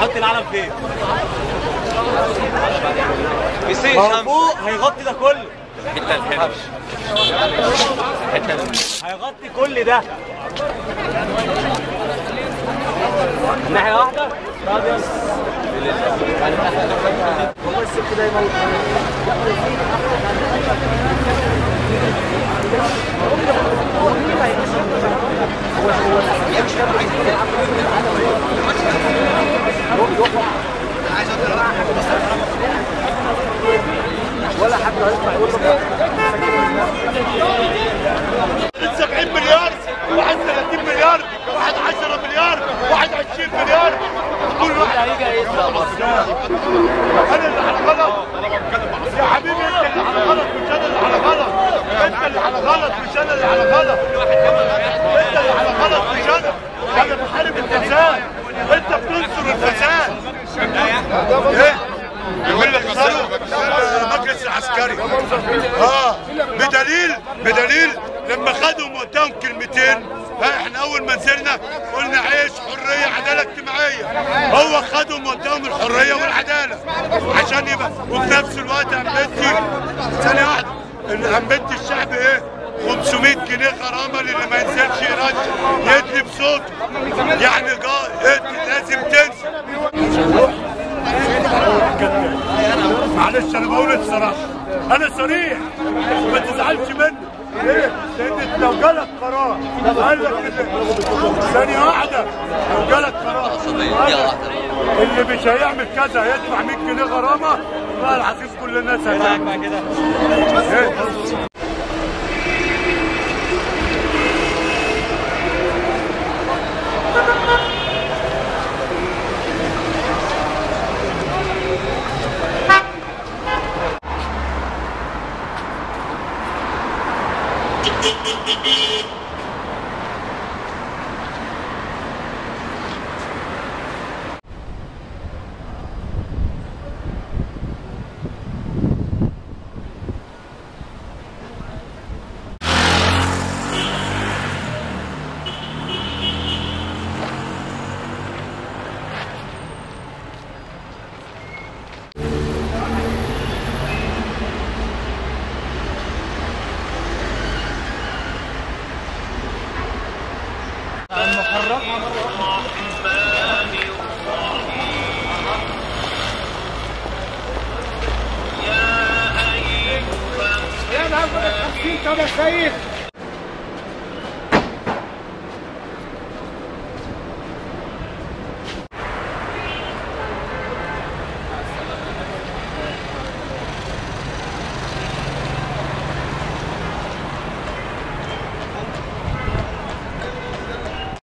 حط العلم فين؟ بيصير ما هو شمس فوق هيغطي ده كله حته الحبش حته هيغطي كل ده ناحية واحدة طب يلا هو السلك ده يموت ولا حد هيطلع يقول له 70 مليار واحد 30 مليار واحد 10 مليار واحد 20 مليار كل واحد هيجي هيطلع انا اللي على غلط يا حبيبي انت اللي على غلط مش انا اللي على غلط انت اللي على غلط مش انا اللي على غلط انت اللي على غلط مش انا انا بحارب الفساد انت بتنصر الفساد ايه يقول لك صاروا المجلس العسكري اه بدليل بدليل لما خدوا وقتهم كلمتين ها احنا اول ما نزلنا قلنا عيش حريه عداله اجتماعيه هو خدوا وقتهم الحريه والعداله عشان يبقى وفي نفس الوقت امبتي ثانيه واحده ان امبتي الشعب ايه 500 جنيه غرامه للي ما ينزلش يرجع يدلي بصوته يعني جا... إيه لازم تنزل معلش انا بقول الصراحه انا صريح ما تزعلش مني ليه؟ لان لو جالك قرار قال لك إن- ثانية واحدة لو جالك قرار قال لك اللي مش هيعمل كذا هيدفع 100 جنيه غرامة بقى العزيز كل الناس هتعمل بقى كده إيه؟ يا نهار 50 كما سيد